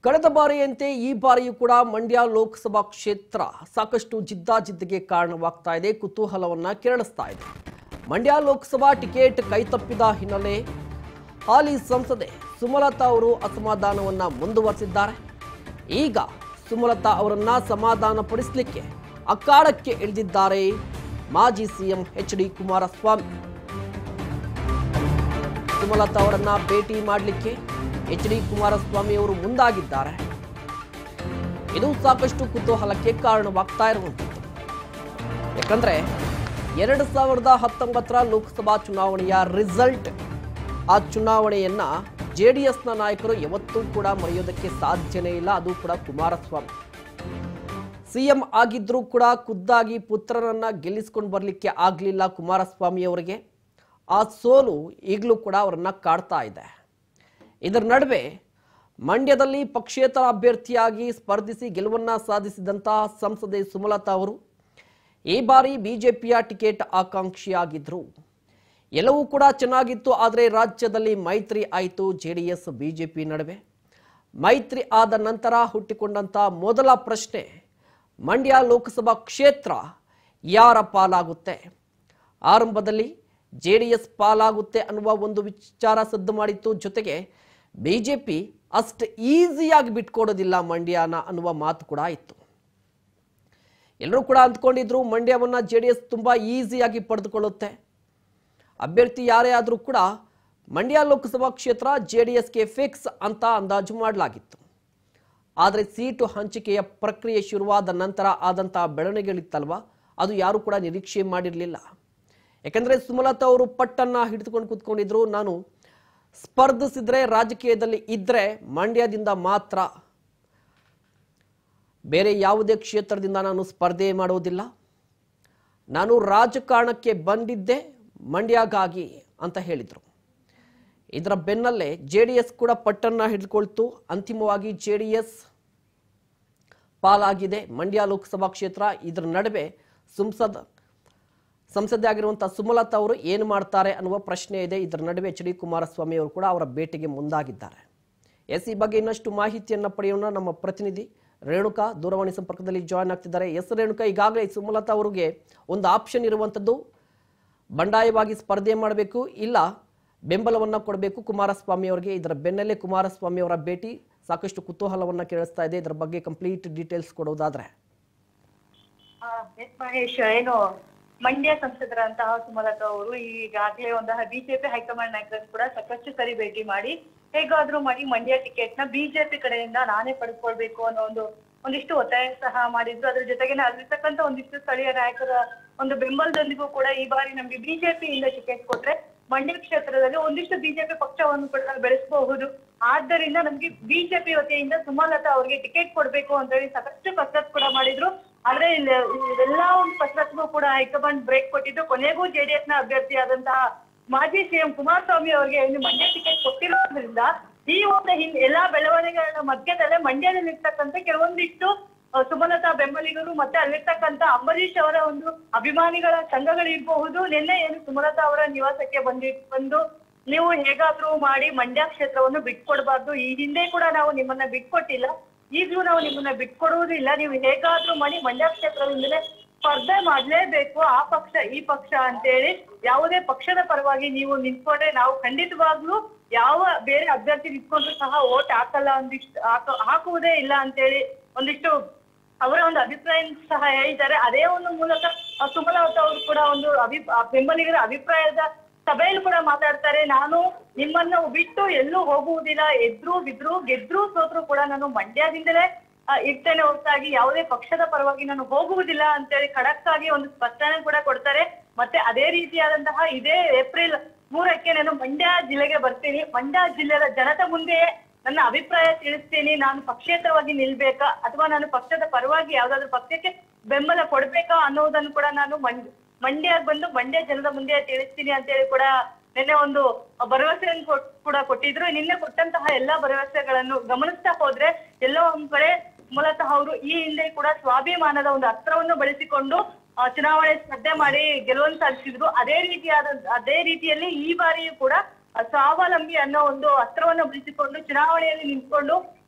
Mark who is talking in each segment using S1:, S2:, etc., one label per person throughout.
S1: ಕಳೆದ ಬಾರಿಯಂತೆ ಈ ಬಾರಿಯೂ ಕೂಡ ಮಂಡ್ಯ ಲೋಕಸಭಾ ಕ್ಷೇತ್ರ ಸಾಕಷ್ಟು ಜಿದ್ದಾಜಿದ್ದಿಗೆ ಕಾರಣವಾಗ್ತಾ ಇದೆ ಕುತೂಹಲವನ್ನ ಕೆರಳಿಸ್ತಾ ಇದೆ ಮಂಡ್ಯ ಲೋಕಸಭಾ ಟಿಕೆಟ್ ಕೈತಪ್ಪಿದ ಹಿನ್ನೆಲೆ ಹಾಲಿ ಸಂಸದೆ ಸುಮಲತಾ ಅವರು ಅಸಮಾಧಾನವನ್ನ ಮುಂದುವರೆಸಿದ್ದಾರೆ ಈಗ ಸುಮಲತಾ ಅವರನ್ನ ಸಮಾಧಾನಪಡಿಸಲಿಕ್ಕೆ ಅಖಾಡಕ್ಕೆ ಇಳಿದಿದ್ದಾರೆ ಮಾಜಿ CM H D Kumaraswamy Sumalatha ಅವರನ್ನ ಭೇಟಿ ಮಾಡಲಿಕ್ಕೆ ಎಚ್ ಡಿ ಕುಮಾರಸ್ವಾಮಿ ಅವರು ಮುಂದಾಗಿದ್ದಾರೆ ಇದು ಸಾಕಷ್ಟು ಕುತೂಹಲಕ್ಕೆ ಕಾರಣವಾಗ್ತಾ ಇರುವಂಥದ್ದು ಯಾಕಂದ್ರೆ ಎರಡು ಸಾವಿರದ ಹತ್ತೊಂಬತ್ತರ ಲೋಕಸಭಾ ಚುನಾವಣೆಯ ರಿಸಲ್ಟ್ ಆ ಚುನಾವಣೆಯನ್ನ ಜೆ ಡಿ ಎಸ್ನ ನಾಯಕರು ಯಾವತ್ತೂ ಕೂಡ ಮರೆಯೋದಕ್ಕೆ ಸಾಧ್ಯನೇ ಇಲ್ಲ ಅದು ಕೂಡ ಕುಮಾರಸ್ವಾಮಿ ಸಿಎಂ ಆಗಿದ್ರೂ ಕೂಡ ಖುದ್ದಾಗಿ ಪುತ್ರರನ್ನ ಗೆಲ್ಲಿಸ್ಕೊಂಡು ಬರಲಿಕ್ಕೆ ಆಗಲಿಲ್ಲ ಕುಮಾರಸ್ವಾಮಿ ಅವರಿಗೆ ಆ ಸೋಲು ಈಗಲೂ ಕೂಡ ಅವರನ್ನ ಕಾಡ್ತಾ ಇದೆ ಇದರ ನಡುವೆ ಮಂಡ್ಯದಲ್ಲಿ ಪಕ್ಷೇತರ ಅಭ್ಯರ್ಥಿಯಾಗಿ ಸ್ಪರ್ಧಿಸಿ ಗೆಲುವನ್ನ ಸಾಧಿಸಿದಂತಹ ಸಂಸದೆ ಸುಮಲತಾ ಅವರು ಈ ಬಾರಿ ಬಿಜೆಪಿಯ ಟಿಕೆಟ್ ಆಕಾಂಕ್ಷಿಯಾಗಿದ್ರು ಎಲ್ಲವೂ ಕೂಡ ಚೆನ್ನಾಗಿತ್ತು ಆದರೆ ರಾಜ್ಯದಲ್ಲಿ ಮೈತ್ರಿ ಆಯಿತು ಜೆ ಡಿ ಎಸ್ ಬಿಜೆಪಿ ನಡುವೆ ಮೈತ್ರಿ ಆದ ನಂತರ ಹುಟ್ಟಿಕೊಂಡಂತ ಮೊದಲ ಪ್ರಶ್ನೆ ಮಂಡ್ಯ ಲೋಕಸಭಾ ಕ್ಷೇತ್ರ ಯಾರ ಪಾಲಾಗುತ್ತೆ ಆರಂಭದಲ್ಲಿ ಜೆ ಡಿ ಎಸ್ ಪಾಲಾಗುತ್ತೆ ಅನ್ನುವ ಒಂದು ವಿಚಾರ ಸದ್ದು ಮಾಡಿತ್ತು ಜೊತೆಗೆ ಬಿಜೆಪಿ ಅಷ್ಟು ಈಸಿಯಾಗಿ ಬಿಟ್ಕೊಡೋದಿಲ್ಲ ಮಂಡ್ಯನ ಅನ್ನುವ ಮಾತು ಕೂಡ ಇತ್ತು ಎಲ್ಲರೂ ಕೂಡ ಅಂದ್ಕೊಂಡಿದ್ರು ಮಂಡ್ಯವನ್ನ ಜೆ ಡಿ ಎಸ್ ತುಂಬಾ ಈಸಿಯಾಗಿ ಪಡೆದುಕೊಳ್ಳುತ್ತೆ ಅಭ್ಯರ್ಥಿ ಯಾರೇ ಆದರೂ ಕೂಡ ಮಂಡ್ಯ ಲೋಕಸಭಾ ಕ್ಷೇತ್ರ ಜೆ ಡಿ ಎಸ್ಗೆ ಫಿಕ್ಸ್ ಅಂತ ಅಂದಾಜು ಮಾಡಲಾಗಿತ್ತು ಆದರೆ ಸೀಟು ಹಂಚಿಕೆಯ ಪ್ರಕ್ರಿಯೆ ಶುರುವಾದ ನಂತರ ಆದಂತಹ ಬೆಳವಣಿಗೆಗಳಿತ್ತಲ್ವ ಅದು ಯಾರು ಕೂಡ ನಿರೀಕ್ಷೆ ಮಾಡಿರಲಿಲ್ಲ ಯಾಕಂದ್ರೆ ಸುಮಲತಾ ಅವರು ಪಟ್ಟನ್ನ ಹಿಡಿದುಕೊಂಡು ಕೂತ್ಕೊಂಡಿದ್ರು ನಾನು ಸ್ಪರ್ಧಿಸಿದ್ರೆ ರಾಜಕೀಯದಲ್ಲಿ ಇದ್ರೆ ಮಂಡ್ಯದಿಂದ ಮಾತ್ರ ಬೇರೆ ಯಾವುದೇ ಕ್ಷೇತ್ರದಿಂದ ನಾನು ಸ್ಪರ್ಧೆ ಮಾಡೋದಿಲ್ಲ ನಾನು ರಾಜಕಾರಣಕ್ಕೆ ಬಂದಿದ್ದೆ ಮಂಡ್ಯಗಾಗಿ ಅಂತ ಹೇಳಿದರು ಇದರ ಬೆನ್ನಲ್ಲೇ ಜೆ ಡಿ ಎಸ್ ಕೂಡ ಪಟ್ಟನ್ನ ಹಿಡಿದುಕೊಳ್ತು ಅಂತಿಮವಾಗಿ ಜೆ ಡಿ ಎಸ್ ಪಾಲಾಗಿದೆ ಮಂಡ್ಯ ಲೋಕಸಭಾ ಕ್ಷೇತ್ರ ಇದರ ನಡುವೆ ಸಂಸದ ಸಂಸದೆ ಆಗಿರುವಂತಹ ಸುಮಲತಾ ಅವರು ಏನು ಮಾಡ್ತಾರೆ ಅನ್ನುವ ಪ್ರಶ್ನೆ ಇದೆ ಇದರ ನಡುವೆ ಎಚ್ ಡಿ ಕುಮಾರಸ್ವಾಮಿ ಅವರು ಕೂಡ ಅವರ ಭೇಟಿಗೆ ಮುಂದಾಗಿದ್ದಾರೆ ಎಸ್ ಈ ಬಗ್ಗೆ ಇನ್ನಷ್ಟು ಮಾಹಿತಿಯನ್ನ ಪಡೆಯೋಣ ನಮ್ಮ ಪ್ರತಿನಿಧಿ ರೇಣುಕಾ ದೂರವಾಣಿ ಸಂಪರ್ಕದಲ್ಲಿ ಜಾಯ್ನ್ ಆಗ್ತಿದ್ದಾರೆ ಎಸ್ ರೇಣುಕಾ ಈಗಾಗಲೇ ಸುಮಲತಾ ಅವರಿಗೆ ಒಂದು ಆಪ್ಷನ್ ಇರುವಂಥದ್ದು ಬಂಡಾಯವಾಗಿ ಸ್ಪರ್ಧೆ ಮಾಡಬೇಕು ಇಲ್ಲ ಬೆಂಬಲವನ್ನ ಕೊಡಬೇಕು ಕುಮಾರಸ್ವಾಮಿ ಅವರಿಗೆ ಇದರ ಬೆನ್ನಲ್ಲೇ ಕುಮಾರಸ್ವಾಮಿ ಅವರ ಭೇಟಿ ಸಾಕಷ್ಟು ಕುತೂಹಲವನ್ನ ಕೇಳಿಸ್ತಾ ಇದೆ ಇದರ ಬಗ್ಗೆ ಕಂಪ್ಲೀಟ್ ಡೀಟೇಲ್ಸ್ ಕೊಡೋದಾದ್ರೆ
S2: ಆ, ಎಸ್ ಮಹೇಶ್ ಏನು ಮಂಡ್ಯ ಸಂಸದರಂತಹ ಸುಮಲತಾ ಅವರು ಈಗಾಗಲೇ ಒಂದು ಬಿಜೆಪಿ ಹೈಕಮಾಂಡ್ ನಾಯಕರನ್ನು ಕೂಡ ಸಾಕಷ್ಟು ಸರಿ ಭೇಟಿ ಮಾಡಿ ಹೇಗಾದ್ರೂ ಮಾಡಿ ಮಂಡ್ಯ ಟಿಕೆಟ್ ನ ಬಿಜೆಪಿ ಕಡೆಯಿಂದ ನಾನೇ ಪಡ್ಕೊಳ್ಬೇಕು ಅನ್ನೋ ಒಂದು ಒಂದಿಷ್ಟು ಒತ್ತಾಯ ಸಹ ಮಾಡಿದ್ರು ಅದ್ರ ಜೊತೆಗೆ ಅಲ್ಲಿರ್ತಕ್ಕಂಥ ಒಂದಿಷ್ಟು ಸ್ಥಳೀಯ ನಾಯಕರ ಒಂದು ಬೆಂಬಲದೊಂದಿಗೂ ಕೂಡ ಈ ಬಾರಿ ನಮ್ಗೆ ಬಿಜೆಪಿಯಿಂದ ಟಿಕೆಟ್ ಕೊಟ್ರೆ ಮಂಡ್ಯ ಕ್ಷೇತ್ರದಲ್ಲಿ ಒಂದಿಷ್ಟು ಬಿಜೆಪಿ ಪಕ್ಷವನ್ನು ಕೂಡ ಬೆಳೆಸಬಹುದು ಆದ್ದರಿಂದ ನಮ್ಗೆ ಬಿಜೆಪಿ ವತಿಯಿಂದ ಸುಮಲತಾ ಅವರಿಗೆ ಟಿಕೆಟ್ ಕೊಡ್ಬೇಕು ಅಂತ ಹೇಳಿ ಸಾಕಷ್ಟು ಕಸರತ್ತು ಕೂಡ ಮಾಡಿದ್ರು ಆದ್ರೆ ಇಲ್ಲಿ ಇವೆಲ್ಲ ಒಂದು ಕಸರತ್ಗೂ ಕೂಡ ಹೈಕಮಾಂಡ್ ಬ್ರೇಕ್ ಕೊಟ್ಟಿದ್ದು ಕೊನೆಗೂ ಜೆಡಿಎಸ್ ನ ಅಭ್ಯರ್ಥಿಯಾದಂತಹ ಮಾಜಿ ಸಿಎಂ ಕುಮಾರಸ್ವಾಮಿ ಅವರಿಗೆ ಇನ್ನು ಮಂಡ್ಯ ಟಿಕೆಟ್ ಕೊಟ್ಟಿರೋದ್ರಿಂದ ಈ ಒಂದು ಹಿನ್ ಎಲ್ಲಾ ಬೆಳವಣಿಗೆಗಳ ಮಧ್ಯದಲ್ಲೇ ಮಂಡ್ಯದಲ್ಲಿ ಇರ್ತಕ್ಕಂಥ ಕೆಲವೊಂದಿಷ್ಟು ಆ, ಸುಮಲತಾ ಬೆಂಬಲಿಗರು ಮತ್ತೆ ಅಲ್ಲಿರ್ತಕ್ಕಂಥ ಅಂಬರೀಶ್ ಅವರ ಒಂದು ಅಭಿಮಾನಿಗಳ ಸಂಘಗಳಿರಬಹುದು ನಿನ್ನೆ ಏನು ಸುಮಲತಾ ಅವರ ನಿವಾಸಕ್ಕೆ ಬಂದಿ ಬಂದು ನೀವು ಹೇಗಾದ್ರೂ ಮಾಡಿ ಮಂಡ್ಯ ಕ್ಷೇತ್ರವನ್ನು ಬಿಟ್ಕೊಡ್ಬಾರ್ದು ಈ ಹಿಂದೆ ಕೂಡ ನಾವು ನಿಮ್ಮನ್ನ ಬಿಟ್ಕೊಟ್ಟಿಲ್ಲ ಈಗಲೂ ನಾವು ನಿಮ್ಮನ್ನ ಬಿಟ್ಕೊಡುವುದಿಲ್ಲ ನೀವು ಹೇಗಾದ್ರೂ ಮಾಡಿ ಮಂಡ್ಯ ಕ್ಷೇತ್ರದಿಂದಲೇ ಸ್ಪರ್ಧೆ ಮಾಡ್ಲೇಬೇಕು ಆ ಪಕ್ಷ ಈ ಪಕ್ಷ ಅಂತೇಳಿ ಯಾವುದೇ ಪಕ್ಷದ ಪರವಾಗಿ ನೀವು ನಿಂತ್ಕೊಂಡ್ರೆ ನಾವು ಖಂಡಿತವಾಗ್ಲೂ ಯಾವ ಬೇರೆ ಅಭ್ಯರ್ಥಿ ನಿಂತ್ಕೊಂಡ್ರು ಸಹ ಓಟ್ ಹಾಕಲ್ಲ ಒಂದಿಷ್ಟು ಹಾಕ ಹಾಕುವುದೇ ಇಲ್ಲ ಅಂತೇಳಿ ಒಂದಿಷ್ಟು ಅವರ ಒಂದು ಅಭಿಪ್ರಾಯ ಸಹ ಹೇಳಿದ್ದಾರೆ ಅದೇ ಒಂದು ಮೂಲಕ ಆ ಸುಮಲತಾ ಅವರು ಕೂಡ ಒಂದು ಅಭಿ ಆ ಬೆಂಬಲಿಗರ ಅಭಿಪ್ರಾಯದ ಸಭೆಯಲ್ಲಿ ಕೂಡ ಮಾತಾಡ್ತಾರೆ ನಾನು ನಿಮ್ಮನ್ನ ಬಿಟ್ಟು ಎಲ್ಲೂ ಹೋಗುವುದಿಲ್ಲ ಎದ್ರು ಬಿದ್ರು ಗೆದ್ರು ಸೋತ್ರು ಕೂಡ ನಾನು ಮಂಡ್ಯದಿಂದಲೇ ಆ, ಇರ್ತೇನೆ ಹೊರತಾಗಿ ಯಾವುದೇ ಪಕ್ಷದ ಪರವಾಗಿ ನಾನು ಹೋಗುವುದಿಲ್ಲ ಅಂತೇಳಿ ಖಡಕ್ ಆಗಿ ಒಂದು ಸ್ಪಷ್ಟನೆ ಕೂಡ ಕೊಡ್ತಾರೆ ಮತ್ತೆ ಅದೇ ರೀತಿಯಾದಂತಹ ಇದೇ ಏಪ್ರಿಲ್ ಮೂರಕ್ಕೆ ನಾನು ಮಂಡ್ಯ ಜಿಲ್ಲೆಗೆ ಬರ್ತೀನಿ ಮಂಡ್ಯ ಜಿಲ್ಲೆಯ ಜನತೆ ಮುಂದೆಯೇ ನನ್ನ ಅಭಿಪ್ರಾಯ ತಿಳಿಸ್ತೀನಿ ನಾನು ಪಕ್ಷೇತರವಾಗಿ ನಿಲ್ಬೇಕಾ ಅಥವಾ ನಾನು ಪಕ್ಷದ ಪರವಾಗಿ ಯಾವ್ದಾದ್ರು ಪಕ್ಷಕ್ಕೆ ಬೆಂಬಲ ಕೊಡ್ಬೇಕಾ ಅನ್ನೋದನ್ನು ಕೂಡ ನಾನು ಮಂಡ್ಯ ಮಂಡ್ಯ ಬಂದು ಮಂಡ್ಯ ಜನದ ಮುಂದೆ ತಿಳಿಸ್ತೀನಿ ಅಂತೇಳಿ ಕೂಡ ನಿನ್ನೆ ಒಂದು ಭರವಸೆಯನ್ನು ಕೊಟ್- ಕೂಡ ಕೊಟ್ಟಿದ್ರು ನಿನ್ನೆ ಕೊಟ್ಟಂತಹ ಎಲ್ಲಾ ಭರವಸೆಗಳನ್ನು ಗಮನಿಸ್ತಾ ಹೋದ್ರೆ ಎಲ್ಲೋ ಒಂದ್ ಕಡೆ ಮೂಲತಃ ಅವರು ಈ ಹಿಂದೆ ಕೂಡ ಸ್ವಾಭಿಮಾನದ ಒಂದು ಅಸ್ತ್ರವನ್ನು ಬಳಸಿಕೊಂಡು ಆ, ಚುನಾವಣೆ ಸ್ಪರ್ಧೆ ಮಾಡಿ ಗೆಲುವನ್ನು ಸಾಧಿಸಿದ್ರು ಅದೇ ರೀತಿಯಾದ ಅದೇ ರೀತಿಯಲ್ಲಿ ಈ ಬಾರಿಯೂ ಕೂಡ ಆ, ಸ್ವಾವಲಂಬಿ ಅನ್ನೋ ಒಂದು ಅಸ್ತ್ರವನ್ನು ಬಳಸಿಕೊಂಡು ಚುನಾವಣೆಯಲ್ಲಿ ನಿಂತ್ಕೊಂಡು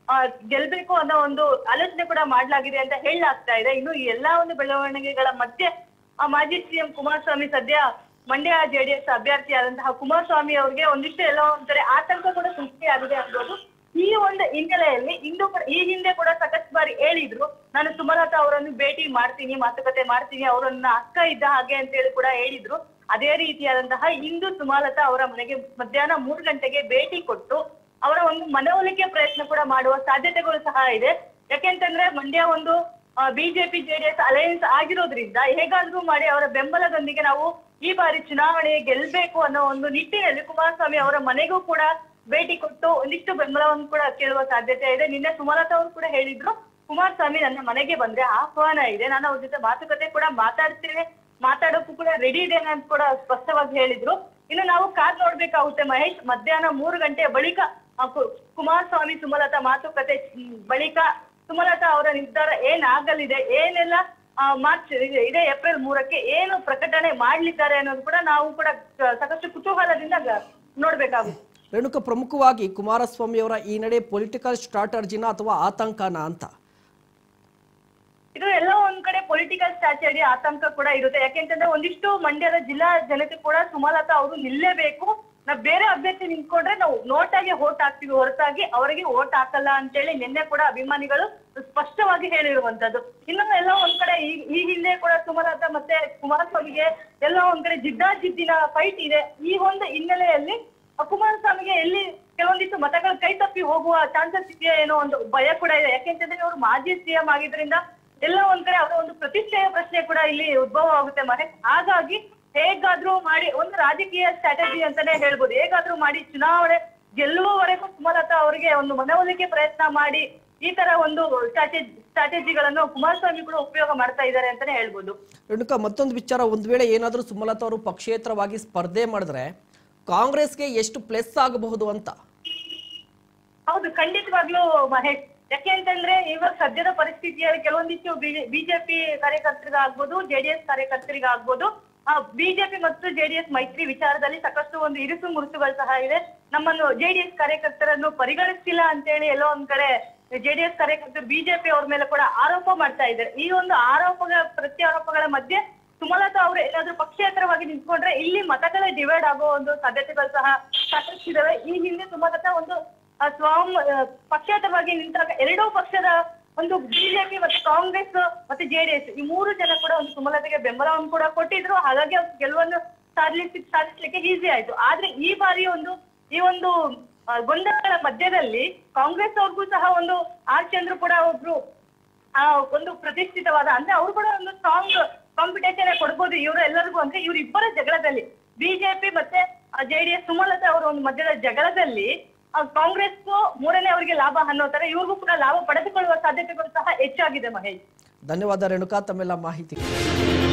S2: ಆ, ಗೆಲ್ಬೇಕು ಅನ್ನೋ ಒಂದು ಆಲೋಚನೆ ಕೂಡ ಮಾಡ್ಲಾಗಿದೆ ಅಂತ ಹೇಳಲಾಗ್ತಾ ಇದೆ ಇನ್ನು ಈ ಎಲ್ಲಾ ಒಂದು ಬೆಳವಣಿಗೆಗಳ ಮಧ್ಯೆ ಆ ಮಾಜಿ ಸಿಎಂ ಕುಮಾರಸ್ವಾಮಿ ಸದ್ಯ ಮಂಡ್ಯ ಜೆಡಿಎಸ್ ಅಭ್ಯರ್ಥಿಯಾದಂತಹ ಕುಮಾರಸ್ವಾಮಿ ಅವರಿಗೆ ಒಂದಿಷ್ಟು ಎಲ್ಲ ಒಂಥರ ಆತಂಕ ಕೂಡ ಸೃಷ್ಟಿಯಾಗಿದೆ ಅನ್ಬೋದು ಈ ಒಂದು ಹಿನ್ನೆಲೆಯಲ್ಲಿ ಇಂದು ಕೂಡ ಈ ಹಿಂದೆ ಕೂಡ ಸಾಕಷ್ಟು ಬಾರಿ ಹೇಳಿದ್ರು ನಾನು ಸುಮಲತಾ ಅವರನ್ನು ಭೇಟಿ ಮಾಡ್ತೀನಿ ಮಾತುಕತೆ ಮಾಡ್ತೀನಿ ಅವರನ್ನ ಅಕ್ಕ ಇದ್ದ ಹಾಗೆ ಅಂತ ಹೇಳಿ ಕೂಡ ಹೇಳಿದ್ರು ಅದೇ ರೀತಿಯಾದಂತಹ ಇಂದು ಸುಮಲತಾ ಅವರ ಮನೆಗೆ ಮಧ್ಯಾಹ್ನ ಮೂರು ಗಂಟೆಗೆ ಭೇಟಿ ಕೊಟ್ಟು ಅವರ ಒಂದು ಮನವೊಲಿಕೆ ಪ್ರಯತ್ನ ಕೂಡ ಮಾಡುವ ಸಾಧ್ಯತೆಗಳು ಸಹ ಇದೆ ಯಾಕೆಂತಂದ್ರೆ ಮಂಡ್ಯ ಒಂದು ಬಿಜೆಪಿ ಜೆಡಿಎಸ್ ಅಲಯನ್ಸ್ ಆಗಿರೋದ್ರಿಂದ ಹೇಗಾದ್ರೂ ಮಾಡಿ ಅವರ ಬೆಂಬಲದೊಂದಿಗೆ ನಾವು ಈ ಬಾರಿ ಚುನಾವಣೆ ಗೆಲ್ಬೇಕು ಅನ್ನೋ ಒಂದು ನಿಟ್ಟಿನಲ್ಲಿ ಕುಮಾರಸ್ವಾಮಿ ಅವರ ಮನೆಗೂ ಕೂಡ ಭೇಟಿ ಕೊಟ್ಟು ಒಂದಿಷ್ಟು ಬೆಂಬಲವನ್ನು ಕೂಡ ಕೇಳುವ ಸಾಧ್ಯತೆ ಇದೆ ನಿನ್ನೆ ಸುಮಲತಾ ಅವರು ಕೂಡ ಹೇಳಿದ್ರು ಕುಮಾರಸ್ವಾಮಿ ನನ್ನ ಮನೆಗೆ ಬಂದ್ರೆ ಆಹ್ವಾನ ಇದೆ ನಾನು ಅವ್ರ ಜೊತೆ ಮಾತುಕತೆ ಕೂಡ ಮಾತಾಡ್ತೇನೆ ಮಾತಾಡೋಕ್ಕೂ ಕೂಡ ರೆಡಿ ಇದ್ದೇನೆ ಅಂತ ಕೂಡ ಸ್ಪಷ್ಟವಾಗಿ ಹೇಳಿದ್ರು ಇನ್ನು ನಾವು ಕಾದ್ ನೋಡ್ಬೇಕಾಗುತ್ತೆ ಮಹೇಶ್ ಮಧ್ಯಾಹ್ನ ಮೂರು ಗಂಟೆಯ ಬಳಿಕ ಆ ಕು- ಕುಮಾರಸ್ವಾಮಿ ಸುಮಲತಾ ಮಾತುಕತೆ ಮ್, ಬಳಿಕ ಸುಮಲತಾ ಅವರ ನಿರ್ಧಾರ ಏನಾಗಲಿದೆ ಏನೆಲ್ಲ ಆ, ಮಾರ್ಚ್ ಇದೆ- ಇದೇ ಏಪ್ರಿಲ್ ಮೂರಕ್ಕೆ ಏನು ಪ್ರಕಟಣೆ ಮಾಡ್ಲಿದ್ದಾರೆ ಅನ್ನೋದು ಕೂಡ ನಾವು ಕೂಡ ಕ- ಸಾಕಷ್ಟು ಕುತೂಹಲದಿಂದ ಗ- ನೋಡ್ಬೇಕಾಗುತ್ತೆ
S1: ರೇಣುಕ ಪ್ರಮುಖವಾಗಿ ಕುಮಾರಸ್ವಾಮಿ ಅವರ ಈ ನಡೆ ಪೊಲಿಟಿಕಲ್ ಸ್ಟ್ರಾಟರ್ಜಿನ ಅಥವಾ ಆತಂಕನ ಅಂತ
S2: ಇದು ಎಲ್ಲ ಒಂದ್ ಕಡೆ ಪೊಲಿಟಿಕಲ್ ಸ್ಟ್ರಾಟಜಿ ಆತಂಕ ಕೂಡ ಇರುತ್ತೆ ಯಾಕೆಂತಂದ್ರೆ ಒಂದಿಷ್ಟು ಮಂಡ್ಯದ ಜಿಲ್ಲಾ ಜನತೆ ಕೂಡ ಸುಮಲತಾ ಅವರು ನಿಲ್ಲೇಬೇಕು ನಾವ್ ಬೇರೆ ಅಭ್ಯರ್ಥಿ ನಿಂತ್ಕೊಂಡ್ರೆ ನಾವು ನೋಟಾಗಿ ಓಟ್ ಹಾಕ್ತಿವಿ ಹೊರತಾಗಿ ಅವರಿಗೆ ಓಟ್ ಹಾಕಲ್ಲ ಅಂತೇಳಿ ನಿನ್ನೆ ಕೂಡ ಅಭಿಮಾನಿಗಳು ಸ್ಪಷ್ಟವಾಗಿ ಹೇಳಿರುವಂತದ್ದು ಇನ್ನು ಎಲ್ಲ ಒಂದ್ ಕಡೆ ಈ ಈ ಹಿಂದೆ ಕೂಡ ಸುಮಲತಾ ಮತ್ತೆ ಕುಮಾರಸ್ವಾಮಿಗೆ ಎಲ್ಲ ಒಂದ್ ಕಡೆ ಜಿದ್ದಾಜಿದ್ದಿನ ಫೈಟ್ ಇದೆ ಈ ಒಂದು ಹಿನ್ನೆಲೆಯಲ್ಲಿ ಆ ಕುಮಾರಸ್ವಾಮಿಗೆ ಎಲ್ಲಿ ಕೆಲವೊಂದಿಷ್ಟು ಮತಗಳು ಕೈ ತಪ್ಪಿ ಹೋಗುವ ಚಾನ್ಸಸ್ ಇದೆಯಾ ಏನೋ ಒಂದು ಭಯ ಕೂಡ ಇದೆ ಯಾಕೆಂತಂದ್ರೆ ಅವರು ಮಾಜಿ ಸಿಎಂ ಆಗಿದ್ರಿಂದ ಎಲ್ಲ ಒಂದ್ ಕಡೆ ಅವರ ಒಂದು ಪ್ರತಿಷ್ಠೆಯ ಪ್ರಶ್ನೆ ಕೂಡ ಇಲ್ಲಿ ಉದ್ಭವ ಆಗುತ್ತೆ ಮಹೇಶ್ ಹಾಗಾಗಿ ಹೇಗಾದ್ರೂ ಮಾಡಿ ಒಂದು ರಾಜಕೀಯ ಸ್ಟ್ರಾಟಜಿ ಅಂತಾನೆ ಹೇಳ್ಬೋದು ಹೇಗಾದ್ರೂ ಮಾಡಿ ಚುನಾವಣೆ ಗೆಲ್ಲುವವರೆಗೂ ಸುಮಲತಾ ಅವರಿಗೆ ಒಂದು ಮನವೊಲಿಕೆ ಪ್ರಯತ್ನ ಮಾಡಿ ಈ ತರ ಒಂದು ಸ್ಟ್ರಾಟಜಿ ಸ್ಟ್ರಾಟಜಿಗಳನ್ನು ಕುಮಾರಸ್ವಾಮಿ ಕೂಡ ಉಪಯೋಗ ಮಾಡ್ತಾ ಇದ್ದಾರೆ ಅಂತಾನೆ ಹೇಳ್ಬೋದು
S1: ರೇಣುಕ ಮತ್ತೊಂದು ವಿಚಾರ ಒಂದು ವೇಳೆ ಏನಾದರೂ ಸುಮಲತಾ ಅವರು ಪಕ್ಷೇತರವಾಗಿ ಸ್ಪರ್ಧೆ ಮಾಡಿದ್ರೆ ಕಾಂಗ್ರೆಸ್ಗೆ ಎಷ್ಟು ಪ್ಲಸ್ ಆಗಬಹುದು ಅಂತ
S2: ಹೌದು ಖಂಡಿತವಾಗ್ಲೂ ಮಹೇಶ್ ಯಾಕೆ ಅಂತಂದ್ರೆ ಇವಾಗ ಸದ್ಯದ ಪರಿಸ್ಥಿತಿಯಲ್ಲಿ ಕೆಲವೊಂದಿಷ್ಟು ಬಿಜೆಪಿ ಕಾರ್ಯಕರ್ತರಿಗಾಗ್ಬೋದು ಜೆಡಿಎಸ್ ಕಾರ್ಯಕರ್ತರಿಗಾಗ್ಬೋದು ಆ ಬಿಜೆಪಿ ಮತ್ತು ಜೆಡಿಎಸ್ ಮೈತ್ರಿ ವಿಚಾರದಲ್ಲಿ ಸಾಕಷ್ಟು ಒಂದು ಇರುಸು ಮುರುಸುಗಳು ಸಹ ಇದೆ ನಮ್ಮನ್ನು ಜೆಡಿಎಸ್ ಕಾರ್ಯಕರ್ತರನ್ನು ಪರಿಗಣಿಸ್ತಿಲ್ಲ ಅಂತೇಳಿ ಎಲ್ಲೋ ಒಂದ್ ಕಡೆ ಜೆಡಿಎಸ್ ಕಾರ್ಯಕರ್ತರು ಬಿಜೆಪಿ ಅವ್ರ ಮೇಲೆ ಕೂಡ ಆರೋಪ ಮಾಡ್ತಾ ಇದ್ದಾರೆ ಈ ಒಂದು ಆರೋಪಗಳ ಪ್ರತ್ಯಾರೋಪಗಳ ಮಧ್ಯೆ ಸುಮಲತಾ ಅವರು ಏನಾದ್ರೂ ಪಕ್ಷೇತರವಾಗಿ ನಿಂತ್ಕೊಂಡ್ರೆ ಇಲ್ಲಿ ಮತಗಳ ಡಿವೈಡ್ ಆಗೋ ಒಂದು ಸಾಧ್ಯತೆಗಳು ಸಹ ಸಾಕಷ್ಟು ಇದಾವೆ ಈ ಹಿಂದೆ ಸುಮಲತಾ ಒಂದು ಆ, ಸ್ವಾಮ್ ಆ, ಪಕ್ಷೇತರವಾಗಿ ನಿಂತಾಗ ಎರಡೂ ಪಕ್ಷದ ಒಂದು ಬಿಜೆಪಿ ಮತ್ತು ಕಾಂಗ್ರೆಸ್ ಮತ್ತೆ ಜೆಡಿಎಸ್ ಈ ಮೂರು ಜನ ಕೂಡ ಒಂದು ಸುಮಲತೆಗೆ ಬೆಂಬಲವನ್ನು ಕೂಡ ಕೊಟ್ಟಿದ್ರು ಹಾಗಾಗಿ ಅವ್ರು ಗೆಲುವನ್ನು ಸಾಧಿಸಿ ಸಾಧಿಸ್ಲಿಕ್ಕೆ ಈಸಿ ಆಯ್ತು ಆದ್ರೆ ಈ ಬಾರಿ ಒಂದು ಈ ಒಂದು ಆ, ಗೊಂದಲಗಳ ಮಧ್ಯದಲ್ಲಿ ಕಾಂಗ್ರೆಸ್ ಅವ್ರಿಗೂ ಸಹ ಒಂದು ಆರ್ ಚಂದ್ರು ಕೂಡ ಒಬ್ರು ಆ ಒಂದು ಪ್ರತಿಷ್ಠಿತವಾದ ಅಂದ್ರೆ ಅವ್ರು ಕೂಡ ಒಂದು ಸ್ಟ್ರಾಂಗ್ ಕಾಂಪಿಟೇಷನ್ ಕೊಡ್ಬೋದು ಇವರು ಎಲ್ಲರಿಗೂ ಅಂದ್ರೆ ಇವರಿಬ್ಬರ ಜಗಳದಲ್ಲಿ ಬಿಜೆಪಿ ಮತ್ತೆ ಜೆಡಿಎಸ್ ಸುಮಲತಾ ಅವರ ಒಂದು ಮಧ್ಯದ ಜಗಳದಲ್ಲಿ ಆ, ಕಾಂಗ್ರೆಸ್ ಮೂರನೇ ಅವರಿಗೆ ಲಾಭ ಅನ್ನೋ ತರ ಇವ್ರಿಗೂ ಕೂಡ ಲಾಭ ಪಡೆದುಕೊಳ್ಳುವ ಸಾಧ್ಯತೆಗಳು ಸಹ ಹೆಚ್ಚಾಗಿದೆ ಮಹೇಶ್
S1: ಧನ್ಯವಾದ ರೇಣುಕಾ ತಮ್ಮೆಲ್ಲ ಮಾಹಿತಿ